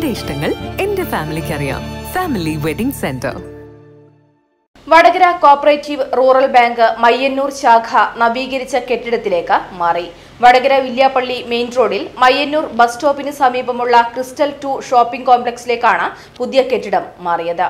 എന്റെ ഇഷ്ടങ്ങൾ എന്റെ ഫാമിലിക്ക് അറിയാം family wedding centre Vadakara cooperative rural bank Mayyannur ശാഖ നവീകരിച്ച കെട്ടിടത്തിലേക്ക് മാറി വടകര വില്യാപ്പള്ളി മെയിൻ റോഡിൽ മയ്യന്നൂർ ബസ് സ്റ്റോപ്പിന് സമീപമുള്ള ക്രിസ്റ്റൽ ടു ഷോപ്പിംഗ് കോംപ്ലക്സിലേക്കാണ് പുതിയ കെട്ടിടം മാറിയത്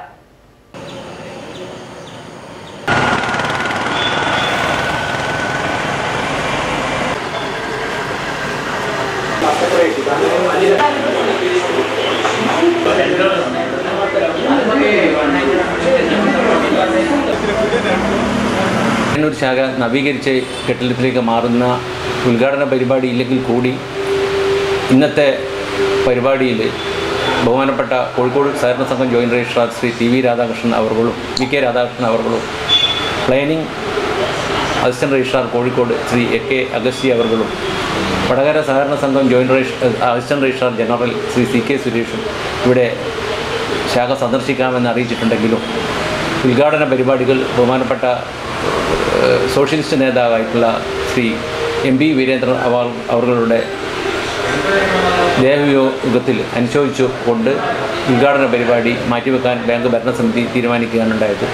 കണ്ണൂർ ശാഖ നവീകരിച്ച് കെട്ടിടത്തിലേക്ക് മാറുന്ന ഉദ്ഘാടന പരിപാടി ഇല്ലെങ്കിൽ കൂടി ഇന്നത്തെ പരിപാടിയിൽ ബഹുമാനപ്പെട്ട കോഴിക്കോട് സഹകരണ സംഘം joint registrar Shri T V Radhakrishnan അവർകളും വി കെ രാധാകൃഷ്ണൻ അവർകളും planning assistant registrar Kozhikode Shri A K Agasthi അവർകളും വടകര സഹകരണ സംഘം joint registrar assistant registrar general Shri C K സുരേഷും ഇവിടെ ശാഖ സന്ദർശിക്കാമെന്ന് അറിയിച്ചിട്ടുണ്ടെങ്കിലും ഉദ്ഘാടന പരിപാടികൾ ബഹുമാനപ്പെട്ട ഏഹ്, സോഷ്യലിസ്റ്റ് നേതാവായിട്ടുള്ള ശ്രീ എം പി വീരേന്ദ്രൻ അവർ അവர்களுടെ ദേഹവിയോഗത്തിൽ അനുശോചിച്ചു കൊണ്ട് ഉദ്ഘാടന പരിപാടി മാറ്റിവെക്കാൻ ബാങ്ക് ഭരണസമിതി തീരുമാനിക്കുകയാണ് ഉണ്ടായത്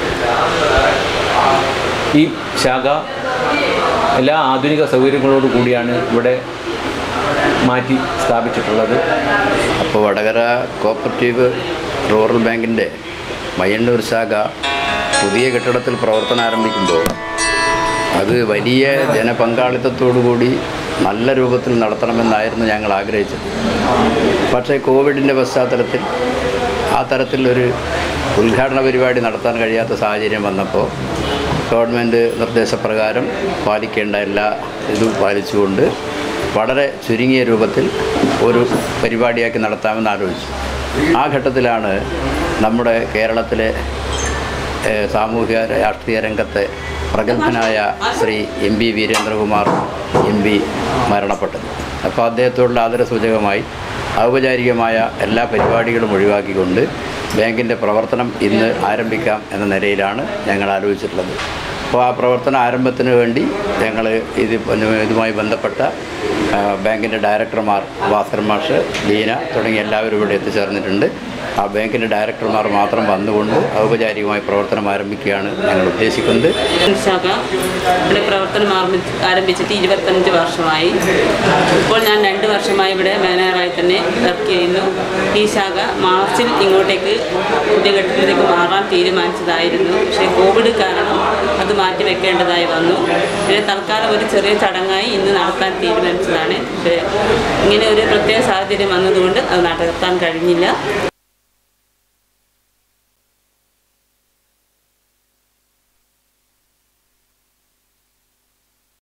ഈ ശാഖ എല്ലാ ആധുനിക സൗകര്യങ്ങളോടു കൂടിയാണ് ഇവിടെ മാറ്റി സ്ഥാപിച്ചിട്ടുള്ളത് അപ്പോൾ വടകര കോപ്പറേറ്റീവ് റൂറൽ ബാങ്കിൻ്റെ മയ്യന്നൂർ ശാഖ പുതിയ കെട്ടിടത്തിൽ പ്രവർത്തനം ആരംഭിക്കുമ്പോൾ അത് വലിയ ജനപങ്കാളിത്തത്തോടുകൂടി നല്ല രൂപത്തിൽ നടത്തണമെന്നായിരുന്നു ഞങ്ങൾ ആഗ്രഹിച്ചത് പക്ഷേ കോവിഡിൻ്റെ പശ്ചാത്തലത്തിൽ ആ തരത്തിലൊരു ഉദ്ഘാടന പരിപാടി നടത്താൻ കഴിയാത്ത സാഹചര്യം വന്നപ്പോൾ ഗവൺമെൻറ് നിർദ്ദേശപ്രകാരം പാലിക്കേണ്ട എല്ലാ ഇതും പാലിച്ചുകൊണ്ട് വളരെ ചുരുങ്ങിയ രൂപത്തിൽ ഒരു പരിപാടിയാക്കി നടത്താമെന്ന് ആലോചിച്ചു ആ ഘട്ടത്തിലാണ് നമ്മുടെ കേരളത്തിലെ ഏഹ്, സാമൂഹ്യ രാഷ്ട്രീയ രംഗത്തെ പ്രഗത്ഭനായ Shri M P Veerendrakumar M P മരണപ്പെട്ടത് അപ്പോൾ അദ്ദേഹത്തോടുള്ള ആദരസൂചകമായി ഔപചാരികമായ എല്ലാ പരിപാടികളും ഒഴിവാക്കിക്കൊണ്ട് ബാങ്കിൻ്റെ പ്രവർത്തനം ഇന്ന് ആരംഭിക്കാം എന്ന നിലയിലാണ് ഞങ്ങൾ ആലോചിച്ചിട്ടുള്ളത് അപ്പോൾ ആ പ്രവർത്തന ആരംഭത്തിന് വേണ്ടി ഞങ്ങൾ ഇത് ഇതുമായി ബന്ധപ്പെട്ട ആ, ബാങ്കിൻ്റെ ഡയറക്ടർമാർ ഭാസ്കർ മാഷ് ലീന തുടങ്ങിയ എല്ലാവരും ഇവിടെ എത്തിച്ചേർന്നിട്ടുണ്ട് ആ ബാങ്കിൻ്റെ ഡയറക്ടർമാർ മാത്രം വന്നുകൊണ്ട് ഔപചാരികമായി പ്രവർത്തനം ആരംഭിക്കുകയാണ് ഞങ്ങൾ ഉദ്ദേശിക്കുന്നത് ശാഖ ഇവിടെ പ്രവർത്തനം ആരംഭിച്ച് ആരംഭിച്ചിട്ട് ഇരുപത്തഞ്ച് വർഷമായി ഇപ്പോൾ ഞാൻ രണ്ട് വർഷമായി ഇവിടെ മാനേജറായി തന്നെ വർക്ക് ചെയ്യുന്നു ഈ ശാഖ മാർച്ചിൽ ഇങ്ങോട്ടേക്ക് പുതിയ കെട്ടിടത്തിലേക്ക് മാറാൻ തീരുമാനിച്ചതായിരുന്നു പക്ഷേ കോവിഡ് കാരണം അത് മാറ്റി വെക്കേണ്ടതായി വന്നു പിന്നെ തൽക്കാലം ഒരു ചെറിയ ചടങ്ങായി ഇന്ന് നടത്താൻ തീരുമാനിച്ചതാണ് പക്ഷേ ഇങ്ങനെ ഒരു പ്രത്യേക സാഹചര്യം വന്നതുകൊണ്ട് അത് നടത്താൻ കഴിഞ്ഞില്ല